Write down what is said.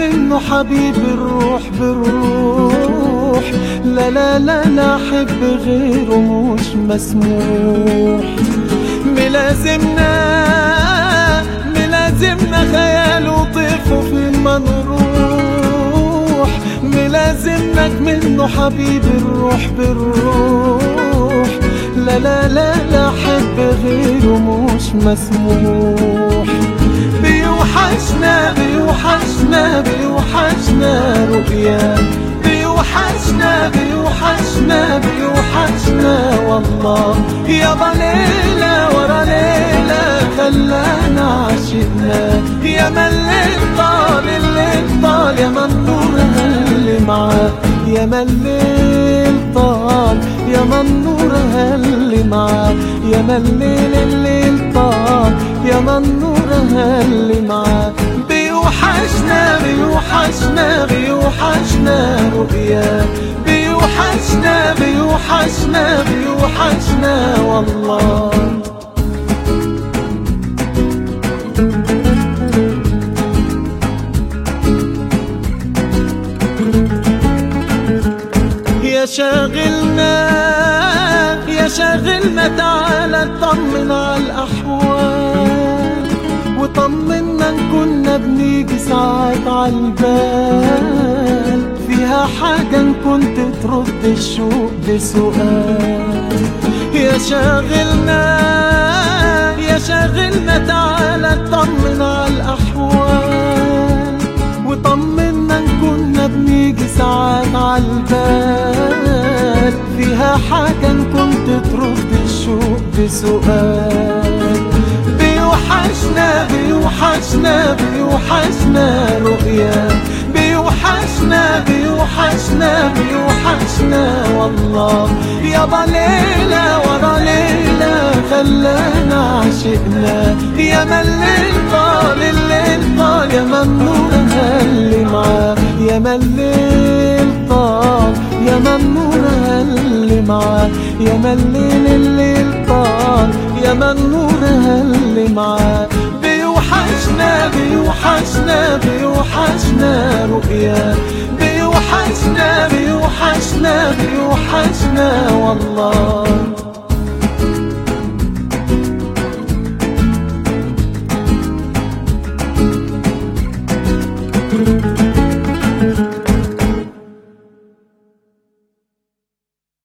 منه حبيب الروح بالروح لا لا لا لا حب غيره مش مسموح ملازمنا ملازمنا خيال وطيف وفي ما نروح ملازمنك منه حبيب الروح بالروح لا لا لا لا حب غيره مش مسموح بيوحشنا بيوحشنا بيوحشنا رؤيا بيوحشنا بيوحشنا بيوحشنا والله يابا ليلة ورا ليلة خلانا عشقنا يا ما الليل طال الليل طال يا ما النور هل معاه يا ما الليل طال يا ما النور هل معاه يا ما الليل الليل طال يا ما النور هل معاه بيوحشنا بيوحشنا بيوحشنا رؤيا بيوحشنا بيوحشنا بيوحشنا والله يا شاغلنا يا شاغلنا تعالى اطمن على الأحوال وطمنا إن كنا بنيجي ساعات عالبال فيها حاجة إن كنت ترد الشوق بسؤال يا شاغلنا يا شاغلنا تعالى اطمن على الأحوال وطمنا إن كنا بنيجي ساعات عالبال فيها حاجة إن كنت ترد الشوق بسؤال بيوحشنا بيوحشنا بيوحشنا رؤيا بيوحشنا بيوحشنا بيوحشنا والله يابا ليلة ورا ليلة خلانا عشقنا يا ما الليل طال الليل طال يا ما النور هل معاه يا ما الليل طال يا ما النور هل معاه يا ما الليل الليل طال يا ما النور هل معاه بيوحشنا بيوحشنا بيوحشنا رؤيا بيوحشنا بيوحشنا بيوحشنا والله